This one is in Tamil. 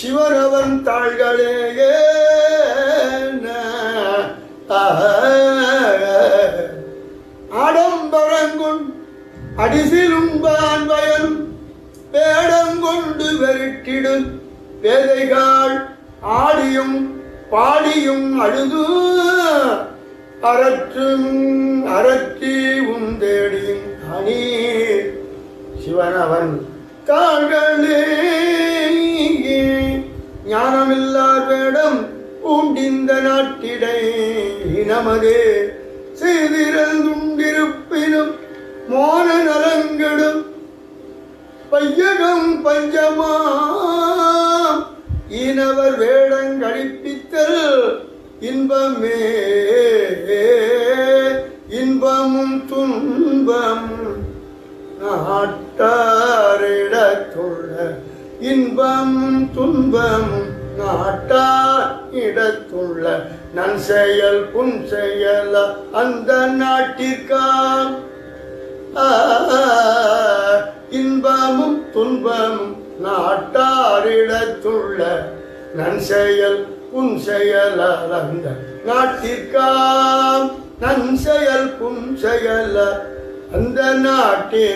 சிவனவன் தாள்களே ஆடம்பரங்கொண் அடிசிலும்பான் வயலும் வேடங்கொண்டு வெருட்டிடும் வேதைகாள் ஆடியும் பாடியும் அழுது அறற்றும் அறத்தி உந்தேடியும் அணீர் சிவனவன் தாள்களே ஞானமில்லார் வேடம் பூண்டிந்த நாட்டிடை நமதே செய்திருந்திருப்பினும் மோன நலங்களும் பையகம் பஞ்சமா இனவர் வேடங்கழிப்பித்தல் இன்பமே இன்பமும் துன்பமும் நாட்டாரிடத்துள்ள இன்பமும் துன்பமும் நாட்டார் இடத்துள்ள நன் செயல் புன் செயல அந்த நாட்டிற்காம் ஆ, இன்பமும் துன்பமும் நாட்டாரிடத்துள்ள நன் செயல் புன் செயலால் அந்த நாட்டிற்காம் நன் செயல் புன் செயல அந்த நாட்டில்